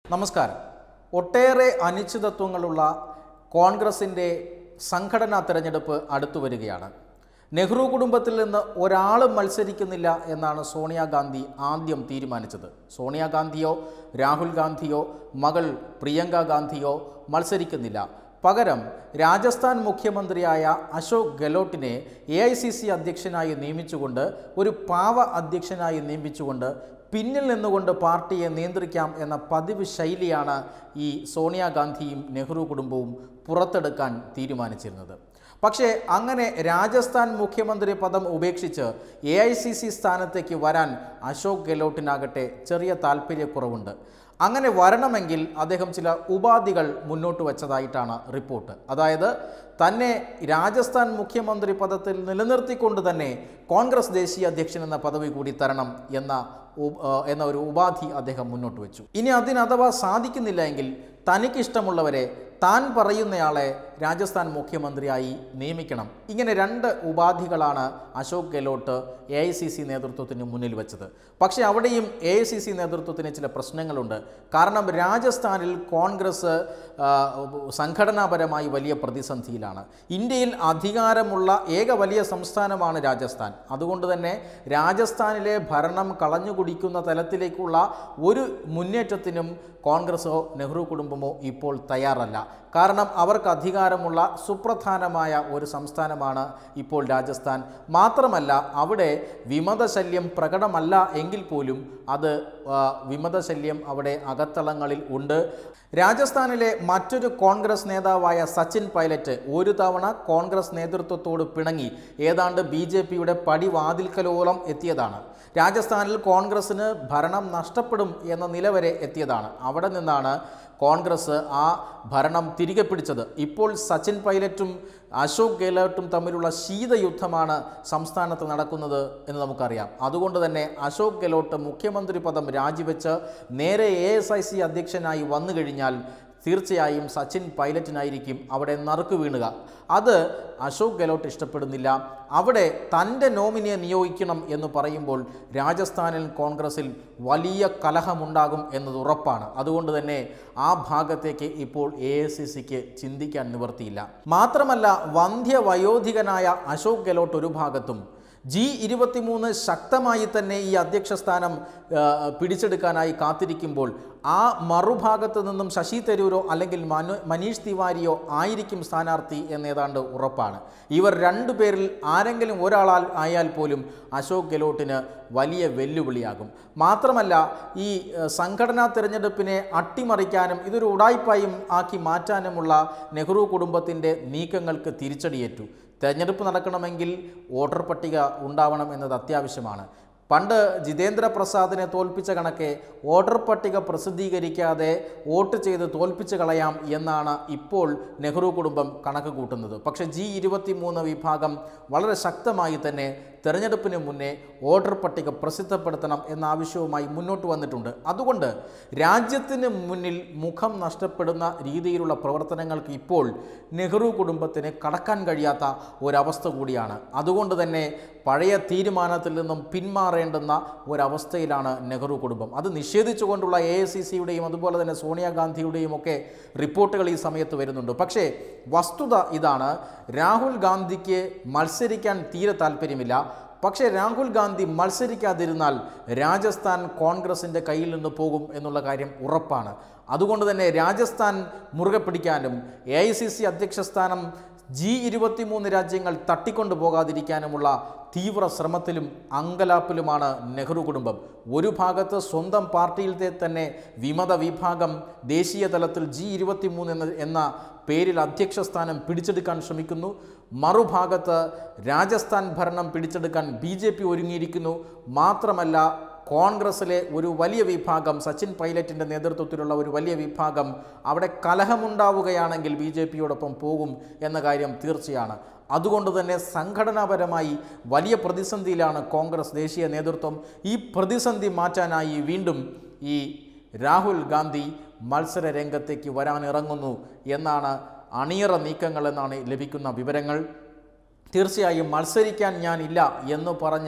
നമസ്കാരം ഒട്ടേറെ അനിശ്ചിതത്വങ്ങളുള്ള കോൺഗ്രസിൻ്റെ സംഘടനാ തെരഞ്ഞെടുപ്പ് അടുത്തു വരികയാണ് നെഹ്റു കുടുംബത്തിൽ നിന്ന് ഒരാളും മത്സരിക്കുന്നില്ല എന്നാണ് സോണിയാഗാന്ധി ആദ്യം തീരുമാനിച്ചത് സോണിയാഗാന്ധിയോ രാഹുൽ ഗാന്ധിയോ മകൾ പ്രിയങ്ക ഗാന്ധിയോ മത്സരിക്കുന്നില്ല പകരം രാജസ്ഥാൻ മുഖ്യമന്ത്രിയായ അശോക് ഗെലോട്ടിനെ എ ഐ സി സി അധ്യക്ഷനായി നിയമിച്ചുകൊണ്ട് ഒരു പാവ അധ്യക്ഷനായി നിയമിച്ചുകൊണ്ട് പിന്നിൽ നിന്നുകൊണ്ട് പാർട്ടിയെ നിയന്ത്രിക്കാം എന്ന പതിവ് ശൈലിയാണ് ഈ സോണിയാഗാന്ധിയും നെഹ്റു കുടുംബവും പുറത്തെടുക്കാൻ തീരുമാനിച്ചിരുന്നത് പക്ഷേ അങ്ങനെ രാജസ്ഥാൻ മുഖ്യമന്ത്രി പദം ഉപേക്ഷിച്ച് എ ഐ സി സി സ്ഥാനത്തേക്ക് വരാൻ അശോക് ഗെലോട്ടിനാകട്ടെ ചെറിയ താല്പര്യക്കുറവുണ്ട് അങ്ങനെ വരണമെങ്കിൽ അദ്ദേഹം ചില ഉപാധികൾ മുന്നോട്ട് വച്ചതായിട്ടാണ് റിപ്പോർട്ട് അതായത് തന്നെ രാജസ്ഥാൻ മുഖ്യമന്ത്രി പദത്തിൽ നിലനിർത്തിക്കൊണ്ട് തന്നെ കോൺഗ്രസ് ദേശീയ അധ്യക്ഷൻ എന്ന പദവി കൂടി തരണം എന്ന ഉ- ആ, എന്ന ഒരു ഉപാധി അദ്ദേഹം മുന്നോട്ട് വെച്ചു ഇനി അതിന് അഥവാ സാധിക്കുന്നില്ല എങ്കിൽ തനിക്കിഷ്ടമുള്ളവരെ താൻ പറയുന്നയാളെ രാജസ്ഥാൻ മുഖ്യമന്ത്രിയായി നിയമിക്കണം ഇങ്ങനെ രണ്ട് ഉപാധികളാണ് Ashok Gehlot A I C C നേതൃത്വത്തിന് മുന്നിൽ വെച്ചത് പക്ഷേ അവിടെയും എ ഐ സി സി നേതൃത്വത്തിന് ചില പ്രശ്നങ്ങളുണ്ട് കാരണം രാജസ്ഥാനിൽ കോൺഗ്രസ് ആ, സംഘടനാപരമായി വലിയ പ്രതിസന്ധിയിലാണ് ഇന്ത്യയിൽ അധികാരമുള്ള ഏക വലിയ സംസ്ഥാനമാണ് രാജസ്ഥാൻ അതുകൊണ്ട് തന്നെ രാജസ്ഥാനിലെ ഭരണം കളഞ്ഞുകുടിക്കുന്ന തലത്തിലേക്കുള്ള ഒരു മുന്നേറ്റത്തിനും കോൺഗ്രസോ നെഹ്റു കുടുംബമോ ഇപ്പോൾ തയ്യാറല്ല കാരണം അവർക്ക് അധികാരമുള്ള സുപ്രധാനമായ ഒരു സംസ്ഥാനമാണ് ഇപ്പോൾ രാജസ്ഥാൻ മാത്രമല്ല അവിടെ വിമതശല്യം പ്രകടമല്ല എങ്കിൽ പോലും അത് ആ, വിമതശല്യം അവിടെ അകത്തളങ്ങളിൽ ഉണ്ട് രാജസ്ഥാനിലെ മറ്റൊരു കോൺഗ്രസ് നേതാവായ സച്ചിൻ പൈലറ്റ് ഒരു തവണ കോൺഗ്രസ് നേതൃത്വത്തോട് പിണങ്ങി ഏതാണ്ട് ബി ജെ പിയുടെ പടിവാതിൽക്കലോളം എത്തിയതാണ് രാജസ്ഥാനിൽ കോൺഗ്രസ്സിന് ഭരണം നഷ്ടപ്പെടും എന്ന നില വരെ എത്തിയതാണ് അവിടെ നിന്നാണ് കോൺഗ്രസ് ആ ഭരണം തിരികെ പിടിച്ചത് ഇപ്പോൾ സച്ചിൻ പൈലറ്റും അശോക് ഗെഹ്ലോട്ടും തമ്മിലുള്ള ശീതയുദ്ധമാണ് സംസ്ഥാനത്ത് നടക്കുന്നത് എന്ന് നമുക്കറിയാം അതുകൊണ്ട് തന്നെ അശോക് ഗെഹ്ലോട്ട് മുഖ്യമന്ത്രി പദം രാജിവെച്ച് നേരെ എ എസ് ഐ സി അധ്യക്ഷനായി വന്നു കഴിഞ്ഞാൽ തീർച്ചയായും സച്ചിൻ പൈലറ്റിനായിരിക്കും അവിടെ നറുക്ക് വീണുക അത് അശോക് ഗെഹ്ലോട്ട് ഇഷ്ടപ്പെടുന്നില്ല അവിടെ തൻ്റെ നോമിനിയെ നിയോഗിക്കണം എന്ന് പറയുമ്പോൾ രാജസ്ഥാനിൽ കോൺഗ്രസിൽ വലിയ കലഹമുണ്ടാകും എന്നത് ഉറപ്പാണ് അതുകൊണ്ട് തന്നെ ആ ഭാഗത്തേക്ക് ഇപ്പോൾ എ ഐ സി സിക്ക് ചിന്തിക്കാൻ നിവർത്തിയില്ല മാത്രമല്ല വന്ധ്യവയോധികനായ അശോക് ഗെഹ്ലോട്ട് ഒരു ഭാഗത്തും ജി ഇരുപത്തിമൂന്ന് ശക്തമായി തന്നെ ഈ അധ്യക്ഷ സ്ഥാനം ആ, പിടിച്ചെടുക്കാനായി കാത്തിരിക്കുമ്പോൾ ആ മറുഭാഗത്ത് നിന്നും ശശി തരൂരോ അല്ലെങ്കിൽ മനു മനീഷ് തിവാരിയോ ആയിരിക്കും സ്ഥാനാർത്ഥി എന്നേതാണ്ട് ഉറപ്പാണ് ഇവർ രണ്ടു പേരിൽ ആരെങ്കിലും ഒരാളാൽ ആയാൽ പോലും അശോക് ഗെഹ്ലോട്ടിന് വലിയ വെല്ലുവിളിയാകും മാത്രമല്ല ഈ ഏഹ്, സംഘടനാ തിരഞ്ഞെടുപ്പിനെ അട്ടിമറിക്കാനും ഇതൊരു ഉടായ്പായും ആക്കി മാറ്റാനുമുള്ള നെഹ്റു കുടുംബത്തിൻ്റെ നീക്കങ്ങൾക്ക് തിരിച്ചടിയേറ്റു തെരഞ്ഞെടുപ്പ് നടക്കണമെങ്കിൽ വോട്ടർ പട്ടിക ഉണ്ടാവണം എന്നത് അത്യാവശ്യമാണ് പണ്ട് ജിതേന്ദ്ര പ്രസാദിനെ തോൽപ്പിച്ച കണക്കെ വോട്ടർ പട്ടിക പ്രസിദ്ധീകരിക്കാതെ വോട്ട് ചെയ്ത് തോൽപ്പിച്ച് കളയാം എന്നാണ് ഇപ്പോൾ നെഹ്റു കുടുംബം കണക്ക് കൂട്ടുന്നത് പക്ഷേ ജി ഇരുപത്തി മൂന്ന് വിഭാഗം വളരെ ശക്തമായി തന്നെ തെരഞ്ഞെടുപ്പിന് മുന്നേ വോട്ടർ പട്ടിക പ്രസിദ്ധപ്പെടുത്തണം എന്ന ആവശ്യവുമായി മുന്നോട്ട് വന്നിട്ടുണ്ട് അതുകൊണ്ട് രാജ്യത്തിന് മുന്നിൽ മുഖം നഷ്ടപ്പെടുന്ന രീതിയിലുള്ള പ്രവർത്തനങ്ങൾക്ക് ഇപ്പോൾ നെഹ്റു കുടുംബത്തിന് കടക്കാൻ കഴിയാത്ത ഒരവസ്ഥ കൂടിയാണ് അതുകൊണ്ട് തന്നെ പഴയ തീരുമാനത്തിൽ നിന്നും പിന്മാറേണ്ടുന്ന ഒരവസ്ഥയിലാണ് നെഹ്റു കുടുംബം അത് നിഷേധിച്ചുകൊണ്ടുള്ള എ ഐ സി സിയുടെയും അതുപോലെ തന്നെ സോണിയാഗാന്ധിയുടെയും ഒക്കെ റിപ്പോർട്ടുകൾ ഈ സമയത്ത് വരുന്നുണ്ട് പക്ഷേ വസ്തുത ഇതാണ് രാഹുൽ ഗാന്ധിക്ക് മത്സരിക്കാൻ തീരെ താല്പര്യമില്ല പക്ഷേ രാഹുൽ ഗാന്ധി മത്സരിക്കാതിരുന്നാൽ രാജസ്ഥാൻ കോൺഗ്രസിൻ്റെ കയ്യിൽ നിന്ന് പോകും എന്നുള്ള കാര്യം ഉറപ്പാണ് അതുകൊണ്ട് തന്നെ രാജസ്ഥാൻ മുറുകെ പിടിക്കാനും എ ഐ സി സി അധ്യക്ഷ സ്ഥാനം ജി ഇരുപത്തിമൂന്ന് രാജ്യങ്ങൾ തട്ടിക്കൊണ്ടു പോകാതിരിക്കാനുമുള്ള തീവ്ര ശ്രമത്തിലും അങ്കലാപ്പിലുമാണ് നെഹ്റു കുടുംബം ഒരു ഭാഗത്ത് സ്വന്തം പാർട്ടിയിലത്തെ തന്നെ വിമത വിഭാഗം ദേശീയ തലത്തിൽ ജി ഇരുപത്തിമൂന്ന് എന്ന എന്ന പേരിൽ അധ്യക്ഷ സ്ഥാനം പിടിച്ചെടുക്കാൻ ശ്രമിക്കുന്നു മറുഭാഗത്ത് രാജസ്ഥാൻ ഭരണം പിടിച്ചെടുക്കാൻ ബി ജെ പി ഒരുങ്ങിയിരിക്കുന്നു മാത്രമല്ല കോൺഗ്രസ്സിലെ ഒരു വലിയ വിഭാഗം സച്ചിൻ പൈലറ്റിൻ്റെ നേതൃത്വത്തിലുള്ള ഒരു വലിയ വിഭാഗം അവിടെ കലഹമുണ്ടാവുകയാണെങ്കിൽ ബി ജെ പിയോടൊപ്പം പോകും എന്ന കാര്യം തീർച്ചയാണ് അതുകൊണ്ട് തന്നെ സംഘടനാപരമായി വലിയ പ്രതിസന്ധിയിലാണ് കോൺഗ്രസ് ദേശീയ നേതൃത്വം ഈ പ്രതിസന്ധി മാറ്റാനായി വീണ്ടും ഈ രാഹുൽ ഗാന്ധി മത്സര രംഗത്തേക്ക് വരാനിറങ്ങുന്നു എന്നാണ് അണിയറ നീക്കങ്ങൾ എന്നാണ് ലഭിക്കുന്ന വിവരങ്ങൾ തീർച്ചയായും മത്സരിക്കാൻ ഞാനില്ല എന്ന് പറഞ്ഞ്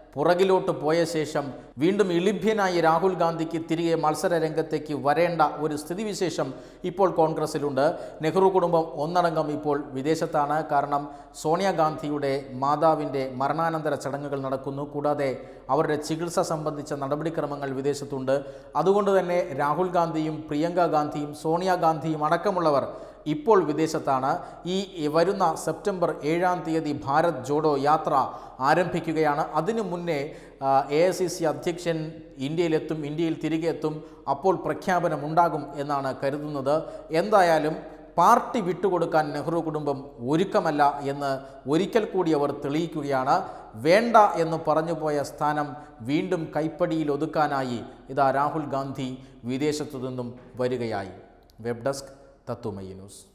പുറകിലോട്ട് പോയ ശേഷം വീണ്ടും ഇളിഭ്യനായി രാഹുൽ ഗാന്ധിക്ക് തിരികെ മത്സര രംഗത്തേക്ക് വരേണ്ട ഒരു സ്ഥിതിവിശേഷം ഇപ്പോൾ കോൺഗ്രസിലുണ്ട് നെഹ്റു കുടുംബം ഒന്നടങ്കം ഇപ്പോൾ വിദേശത്താണ് കാരണം സോണിയാഗാന്ധിയുടെ മാതാവിൻ്റെ മരണാനന്തര ചടങ്ങുകൾ നടക്കുന്നു കൂടാതെ അവരുടെ ചികിത്സ സംബന്ധിച്ച നടപടിക്രമങ്ങൾ വിദേശത്തുണ്ട് അതുകൊണ്ട് തന്നെ രാഹുൽ ഗാന്ധിയും പ്രിയങ്ക ഗാന്ധിയും സോണിയാഗാന്ധിയും അടക്കമുള്ളവർ ഇപ്പോൾ വിദേശത്താണ് ഈ വരുന്ന സെപ്റ്റംബർ ഏഴാം തീയതി ഭാരത് ജോഡോ യാത്ര ആരംഭിക്കുകയാണ് അതിനു മുന്നേ എ ഐ സി സി അധ്യക്ഷൻ ഇന്ത്യയിലെത്തും ഇന്ത്യയിൽ തിരികെ എത്തും അപ്പോൾ പ്രഖ്യാപനമുണ്ടാകും എന്നാണ് കരുതുന്നത് എന്തായാലും പാർട്ടി വിട്ടുകൊടുക്കാൻ നെഹ്റു കുടുംബം ഒരുക്കമല്ല എന്ന് ഒരിക്കൽ കൂടി അവർ തെളിയിക്കുകയാണ് വേണ്ട എന്ന് പറഞ്ഞു പോയ സ്ഥാനം വീണ്ടും കൈപ്പടിയിൽ ഒതുക്കാനായി ഇതാ രാഹുൽ ഗാന്ധി വിദേശത്തു നിന്നും വരികയായി വെബ് ഡെസ്ക് തത്തുമയി ന്യൂസ്